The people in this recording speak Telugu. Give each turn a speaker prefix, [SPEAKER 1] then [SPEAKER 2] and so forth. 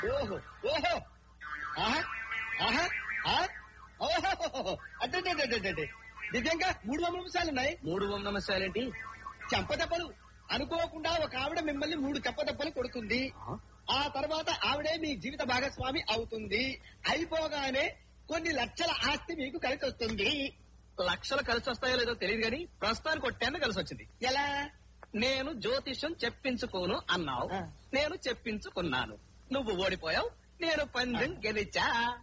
[SPEAKER 1] ఓహో ఓహో ఆహా ఆహా ఆ? ఓహో అంటే దివ్యంగా మూడు వందల నిమిషాలు ఉన్నాయి
[SPEAKER 2] మూడు వందల నమస్కారాలేంటి
[SPEAKER 1] చెంపదెబ్బలు అనుకోకుండా ఒక ఆవిడ మిమ్మల్ని మూడు చెంపదెబ్బలు కొడుతుంది ఆ తర్వాత ఆవిడే మీ జీవిత భాగస్వామి అవుతుంది అయిపోగానే కొన్ని లక్షల ఆస్తి మీకు కలిసి వస్తుంది
[SPEAKER 2] లక్షలు కలిసి వస్తాయో లేదో తెలియదు కానీ ప్రస్తుతానికి ఒక టెన్ కలిసి వచ్చింది
[SPEAKER 1] ఎలా
[SPEAKER 2] నేను జ్యోతిష్యం చెప్పించుకోను అన్నావు
[SPEAKER 1] ఆ.
[SPEAKER 2] నేను చెప్పించుకున్నాను నువ్వు ఓడిపోయావు నేను పందెం గెలిచా